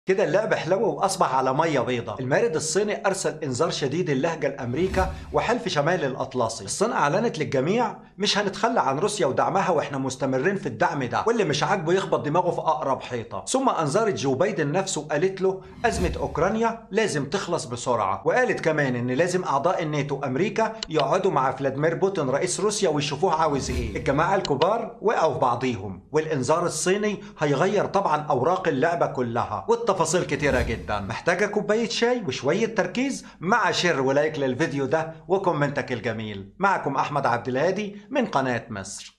كده اللعب حلو واصبح على ميه بيضاء المارد الصيني ارسل انذار شديد اللهجه لامريكا وحلف شمال الاطلسي الصين اعلنت للجميع مش هنتخلى عن روسيا ودعمها واحنا مستمرين في الدعم ده واللي مش عاجبه يخبط دماغه في اقرب حيطه ثم انذرت جو بايدن نفسه وقالت له ازمه اوكرانيا لازم تخلص بسرعه وقالت كمان ان لازم اعضاء الناتو امريكا يقعدوا مع فلاديمير بوتين رئيس روسيا ويشوفوه عاوز ايه الجماعه الكبار وقعوا في بعضيهم والانذار الصيني هيغير طبعا اوراق اللعبه كلها والتفاصيل كتيره جدا محتاجه كوبايه شاي وشويه تركيز مع شير ولايك للفيديو ده وكومنتك الجميل معكم احمد عبد الهادي من قناه مصر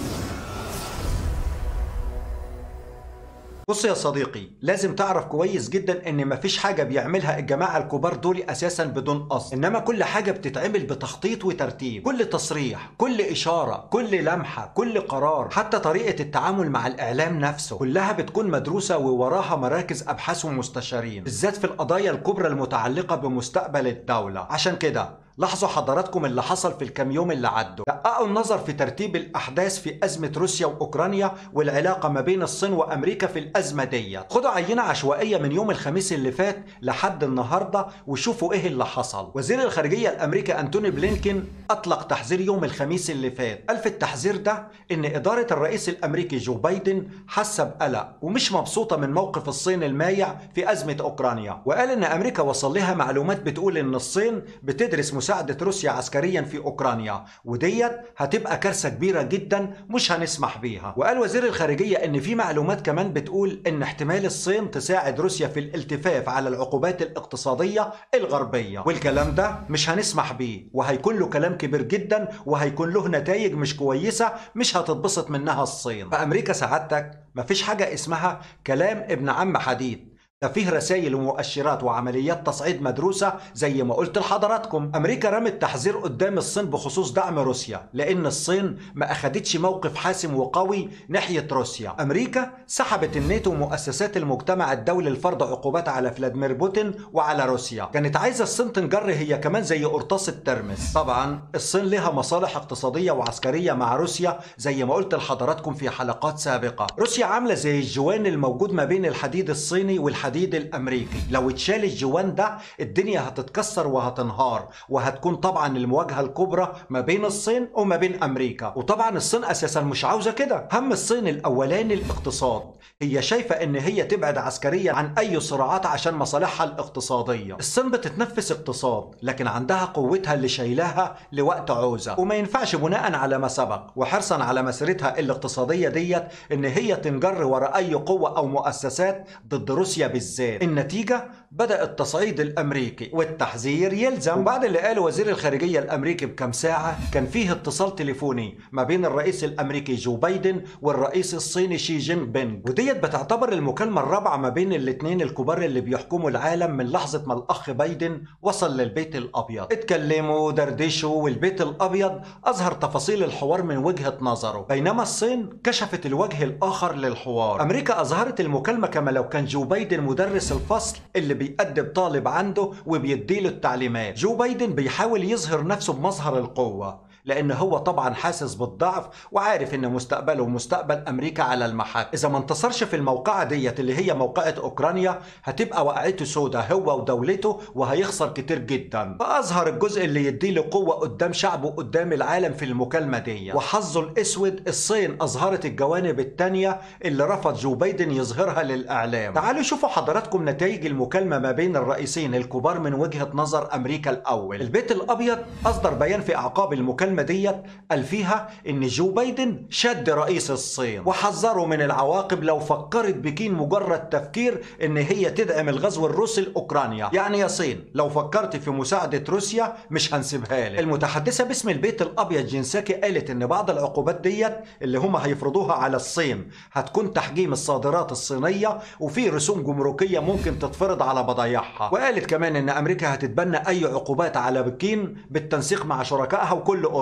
بص يا صديقي لازم تعرف كويس جدا ان مفيش حاجه بيعملها الجماعه الكبار دول اساسا بدون قصد انما كل حاجه بتتعمل بتخطيط وترتيب كل تصريح كل اشاره كل لمحه كل قرار حتى طريقه التعامل مع الاعلام نفسه كلها بتكون مدروسه ووراها مراكز ابحاث ومستشارين بالذات في القضايا الكبرى المتعلقه بمستقبل الدوله عشان كده لاحظوا حضراتكم اللي حصل في الكام يوم اللي عدوا دققوا النظر في ترتيب الاحداث في ازمه روسيا واوكرانيا والعلاقه ما بين الصين وامريكا في الازمه ديت خدوا عينه عشوائيه من يوم الخميس اللي فات لحد النهارده وشوفوا ايه اللي حصل وزير الخارجيه الامريكي انتوني بلينكين اطلق تحذير يوم الخميس اللي فات قال في التحذير ده ان اداره الرئيس الامريكي جو بايدن حاسه بقلق ومش مبسوطه من موقف الصين المايع في ازمه اوكرانيا وقال ان امريكا وصل لها معلومات بتقول ان الصين بتدرس مساعدة روسيا عسكريا في أوكرانيا وديت هتبقى كارثة كبيرة جدا مش هنسمح بيها وقال وزير الخارجية إن في معلومات كمان بتقول إن احتمال الصين تساعد روسيا في الالتفاف على العقوبات الاقتصادية الغربية والكلام ده مش هنسمح بيه وهيكون له كلام كبير جدا وهيكون له نتائج مش كويسة مش هتتبسط منها الصين فأمريكا سعادتك مفيش حاجة اسمها كلام ابن عم حديد ده فيه رسائل ومؤشرات وعمليات تصعيد مدروسة زي ما قلت لحضراتكم أمريكا رمت تحذير قدام الصين بخصوص دعم روسيا لأن الصين ما أخدتش موقف حاسم وقوي ناحية روسيا أمريكا سحبت الناتو ومؤسسات المجتمع الدولي لفرض عقوبات على فلاديمير بوتين وعلى روسيا كانت عايزة الصين تنجر هي كمان زي قرطاس الترمس طبعا الصين لها مصالح اقتصادية وعسكرية مع روسيا زي ما قلت لحضراتكم في حلقات سابقة روسيا عاملة زي الجوان الموجود ما بين الحديد الصيني والحديد الحديد الامريكي لو اتشال الجوان ده الدنيا هتتكسر وهتنهار وهتكون طبعا المواجهه الكبرى ما بين الصين وما بين امريكا وطبعا الصين اساسا مش عاوزه كده هم الصين الاولاني الاقتصاد هي شايفه ان هي تبعد عسكريا عن اي صراعات عشان مصالحها الاقتصاديه الصين بتتنفس اقتصاد لكن عندها قوتها اللي شايلاها لوقت عوزه وما ينفعش بناء على ما سبق وحرصا على مسيرتها الاقتصاديه ديت ان هي تنجر وراء اي قوه او مؤسسات ضد روسيا بالذات النتيجه بدا التصعيد الامريكي والتحذير يلزم بعد اللي قاله وزير الخارجيه الامريكي بكم ساعه كان فيه اتصال تليفوني ما بين الرئيس الامريكي جو بايدن والرئيس الصيني شي جين بينج وديت بتعتبر المكالمه الرابعه ما بين الاثنين الكبار اللي بيحكموا العالم من لحظه ما الاخ بايدن وصل للبيت الابيض اتكلموا ودردشوا والبيت الابيض اظهر تفاصيل الحوار من وجهه نظره بينما الصين كشفت الوجه الاخر للحوار امريكا اظهرت المكالمه كما لو كان جو بايدن مدرس الفصل اللي بيأدب طالب عنده وبيديله التعليمات جو بايدن بيحاول يظهر نفسه بمظهر القوه لان هو طبعا حاسس بالضعف وعارف ان مستقبله ومستقبل امريكا على المحك اذا ما انتصرش في الموقعه ديت اللي هي موقعه اوكرانيا هتبقى وقعته سودة هو ودولته وهيخسر كتير جدا فاظهر الجزء اللي يديله قوه قدام شعبه قدام العالم في المكالمه دي وحظه الاسود الصين اظهرت الجوانب التانية اللي رفض جو بايدن يظهرها للاعلام تعالوا شوفوا حضراتكم نتائج المكالمه ما بين الرئيسين الكبار من وجهه نظر امريكا الاول البيت الابيض اصدر بيان في اعقاب المكالمه ديت قال فيها ان جو بايدن شد رئيس الصين وحذره من العواقب لو فكرت بكين مجرد تفكير ان هي تدعم الغزو الروسي لاوكرانيا يعني يا صين لو فكرت في مساعده روسيا مش هنسيبها لك المتحدثه باسم البيت الابيض جنساكي قالت ان بعض العقوبات ديت اللي هم هيفرضوها على الصين هتكون تحجيم الصادرات الصينيه وفي رسوم جمركيه ممكن تتفرض على بضايعها وقالت كمان ان امريكا هتتبنى اي عقوبات على بكين بالتنسيق مع شركائها وكل اوروبا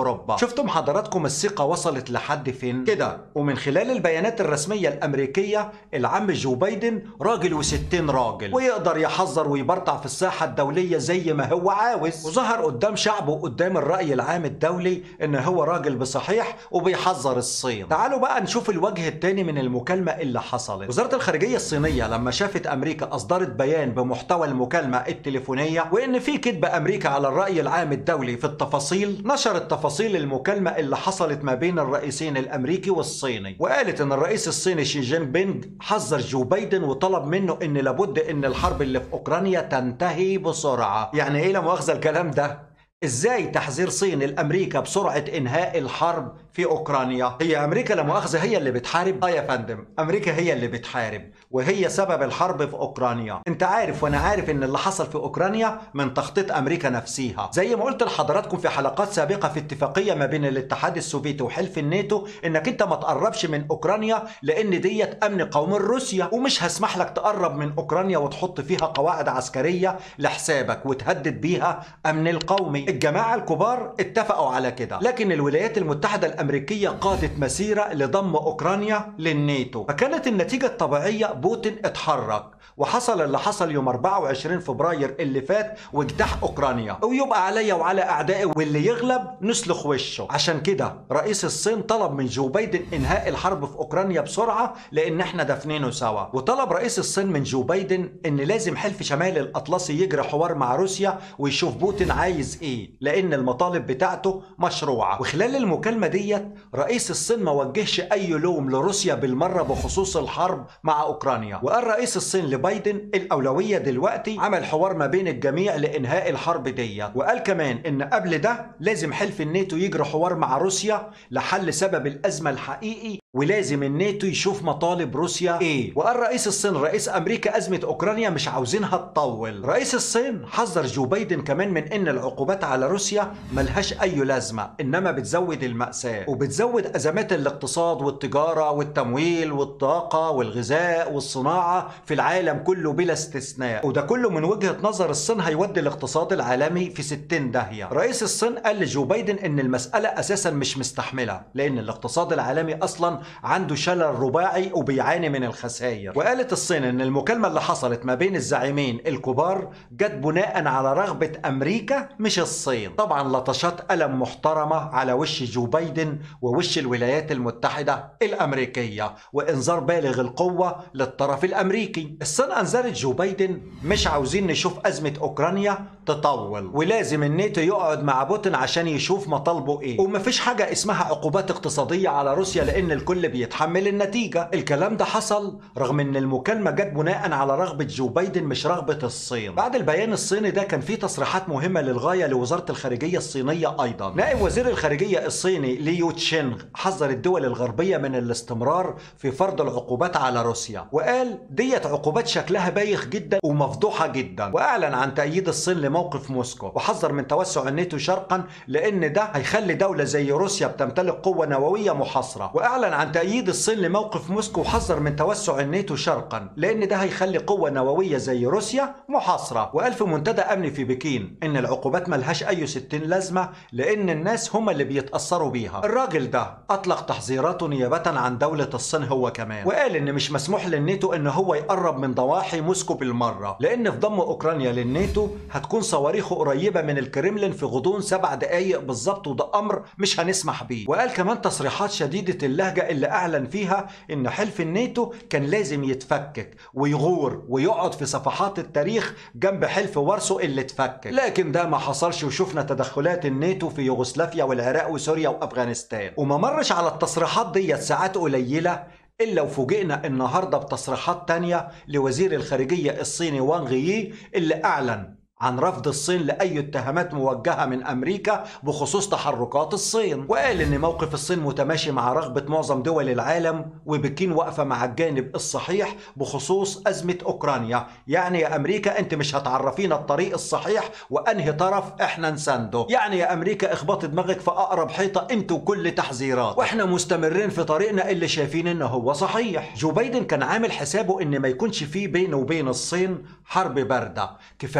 اوروبا شفتم حضراتكم الثقه وصلت لحد فين كده ومن خلال البيانات الرسميه الامريكيه العم جو بايدن راجل وستين راجل ويقدر يحذر ويبرطع في الساحه الدوليه زي ما هو عاوز وظهر قدام شعبه قدام الراي العام الدولي ان هو راجل بصحيح وبيحذر الصين تعالوا بقى نشوف الوجه الثاني من المكالمه اللي حصلت وزاره الخارجيه الصينيه لما شافت امريكا اصدرت بيان بمحتوى المكالمه التليفونيه وان في كذب امريكا على الراي العام الدولي في التفاصيل نشرت تفاصيل المكالمه اللي حصلت ما بين الرئيسين الامريكي والصيني وقالت ان الرئيس الصيني شي جين بينج حذر جو بايدن وطلب منه ان لابد ان الحرب اللي في اوكرانيا تنتهي بسرعه يعني ايه لا مؤاخذه الكلام ده ازاي تحذير صين الامريكا بسرعه انهاء الحرب في اوكرانيا هي امريكا لا مؤاخذه هي اللي بتحارب اه يا فندم امريكا هي اللي بتحارب وهي سبب الحرب في اوكرانيا انت عارف وانا عارف ان اللي حصل في اوكرانيا من تخطيط امريكا نفسيها زي ما قلت لحضراتكم في حلقات سابقه في اتفاقيه ما بين الاتحاد السوفيتي وحلف الناتو انك انت ما تقربش من اوكرانيا لان ديت امن قومي روسيا ومش هسمح لك تقرب من اوكرانيا وتحط فيها قواعد عسكريه لحسابك وتهدد بيها امن القومي الجماعه الكبار اتفقوا على كده لكن الولايات المتحده الامريكيه قادت مسيره لضم اوكرانيا للناتو فكانت النتيجه الطبيعيه بوتين اتحرك وحصل اللي حصل يوم 24 فبراير اللي فات واجتاح اوكرانيا ويبقى عليا وعلى اعدائي واللي يغلب نسلخ وشه عشان كده رئيس الصين طلب من جو بايدن انهاء الحرب في اوكرانيا بسرعه لان احنا دافنينه سوا وطلب رئيس الصين من جو بايدن ان لازم حلف شمال الاطلسي يجري حوار مع روسيا ويشوف بوتين عايز ايه لان المطالب بتاعته مشروعه وخلال المكالمه ديت رئيس الصين ما وجهش اي لوم لروسيا بالمره بخصوص الحرب مع اوكرانيا وقال رئيس الصين لبايدن الاولويه دلوقتي عمل حوار ما بين الجميع لانهاء الحرب ديت وقال كمان ان قبل ده لازم حلف الناتو يجري حوار مع روسيا لحل سبب الازمه الحقيقي ولازم الناتو يشوف مطالب روسيا ايه وقال رئيس الصين رئيس امريكا ازمه اوكرانيا مش عاوزينها تطول رئيس الصين حذر جو بايدن كمان من ان العقوبات على روسيا ملهاش اي لازمه انما بتزود الماساه وبتزود ازمات الاقتصاد والتجاره والتمويل والطاقه والغذاء والصناعه في العالم كله بلا استثناء وده كله من وجهه نظر الصين هيودي الاقتصاد العالمي في 60 داهيه رئيس الصين قال لجو بايدن ان المساله اساسا مش مستحمله لان الاقتصاد العالمي اصلا عنده شلل رباعي وبيعاني من الخسائر وقالت الصين ان المكالمة اللي حصلت ما بين الزعيمين الكبار جت بناء على رغبة امريكا مش الصين طبعا لطشات ألم محترمة على وش جو بايدن ووش الولايات المتحدة الامريكية وانذار بالغ القوة للطرف الامريكي الصين انذرت جو بايدن مش عاوزين نشوف ازمة اوكرانيا تطول ولازم الناتو يقعد مع بوتين عشان يشوف مطالبه ايه ومفيش حاجة اسمها عقوبات اقتصادية على روسيا لان الكل بيتحمل النتيجة الكلام ده حصل رغم ان المكالمة جت بناء على رغبة جو بايدن مش رغبة الصين بعد البيان الصيني ده كان فيه تصريحات مهمة للغاية لوزارة الخارجية الصينية ايضا نائب وزير الخارجية الصيني ليو تشينغ حذر الدول الغربية من الاستمرار في فرض العقوبات على روسيا وقال ديت عقوبات شكلها بايخ جدا ومفضوحة جدا واعلن عن تأييد الصين لموقف موسكو وحذر من توسع الناتو شرقا لان ده هيخلي دولة زي روسيا بتمتلك قوة نووية محاصرة واعلن عن تأييد الصين لموقف موسكو وحذر من توسع الناتو شرقا لان ده هيخلي قوة نووية زي روسيا محاصرة وقال في منتدى امني في بكين ان العقوبات ملهاش اي ستين لازمة لان الناس هم اللي بيتأثروا بيها الراجل ده اطلق تحذيراته نيابة عن دولة الصين هو كمان وقال ان مش مسموح للناتو ان هو يقرب من ضواحي موسكو بالمرة لان في ضم اوكرانيا للناتو هتكون صواريخه قريبة من الكريملين في غضون سبع دقايق بالظبط وده امر مش هنسمح بيه وقال كمان تصريحات شديدة اللهجة اللي اعلن فيها ان حلف الناتو كان لازم يتفكك ويغور ويقعد في صفحات التاريخ جنب حلف وارسو اللي اتفكك لكن ده ما حصلش وشفنا تدخلات الناتو في يوغوسلافيا والعراق وسوريا وافغانستان وما مرش على التصريحات ديت ساعات قليله إلا وفوجئنا النهاردة بتصريحات تانية لوزير الخارجية الصيني وانغ يي اللي أعلن عن رفض الصين لأي اتهامات موجهة من أمريكا بخصوص تحركات الصين وقال إن موقف الصين متماشي مع رغبة معظم دول العالم وبكين واقفة مع الجانب الصحيح بخصوص أزمة أوكرانيا يعني يا أمريكا أنت مش هتعرفينا الطريق الصحيح وأنهي طرف إحنا نسنده يعني يا أمريكا اخبط دماغك في أقرب حيطة أنت وكل تحذيرات وإحنا مستمرين في طريقنا اللي شايفين إنه هو صحيح جو بايدن كان عامل حسابه إن ما يكونش فيه بينه وبين الصين حرب باردة كفاية اللي بيحصل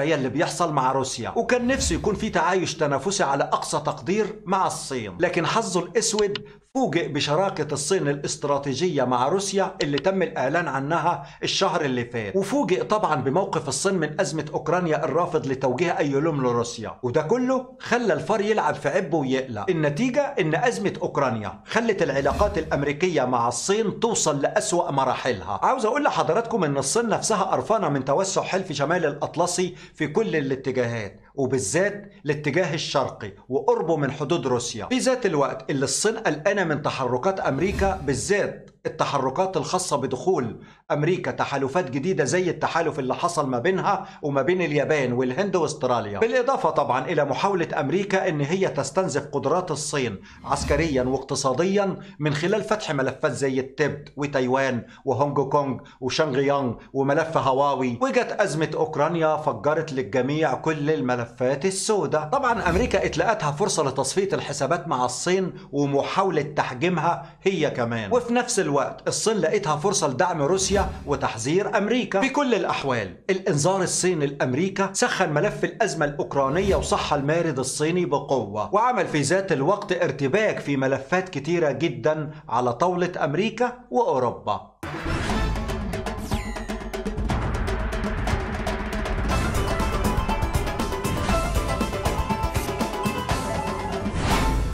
بيحصل مع روسيا وكان نفسه يكون في تعايش تنافسي على أقصى تقدير مع الصين لكن حظه الأسود فوجئ بشراكة الصين الاستراتيجية مع روسيا اللي تم الإعلان عنها الشهر اللي فات وفوجئ طبعا بموقف الصين من أزمة أوكرانيا الرافض لتوجيه أي لوم لروسيا وده كله خلى الفار يلعب في عبه ويقلق النتيجة إن أزمة أوكرانيا خلت العلاقات الأمريكية مع الصين توصل لأسوأ مراحلها عاوز أقول لحضراتكم إن الصين نفسها قرفانة من توسع حلف شمال الأطلسي في كل الاتجاهات وبالذات الاتجاه الشرقي وقربه من حدود روسيا في ذات الوقت اللي الصين قلقانه من تحركات امريكا بالذات التحركات الخاصة بدخول أمريكا تحالفات جديدة زي التحالف اللي حصل ما بينها وما بين اليابان والهند واستراليا بالإضافة طبعا إلى محاولة أمريكا أن هي تستنزف قدرات الصين عسكريا واقتصاديا من خلال فتح ملفات زي التبت وتايوان وهونج كونج وشانغيانغ وملف هواوي وجت أزمة أوكرانيا فجرت للجميع كل الملفات السوداء طبعا أمريكا اتلقتها فرصة لتصفية الحسابات مع الصين ومحاولة تحجيمها هي كمان وفي نفس الوقت الوقت الصين لقيتها فرصة لدعم روسيا وتحذير أمريكا في كل الأحوال الإنذار الصيني لأمريكا سخن ملف الأزمة الأوكرانية وصح المارد الصيني بقوة وعمل في ذات الوقت ارتباك في ملفات كتيرة جدا على طاولة أمريكا وأوروبا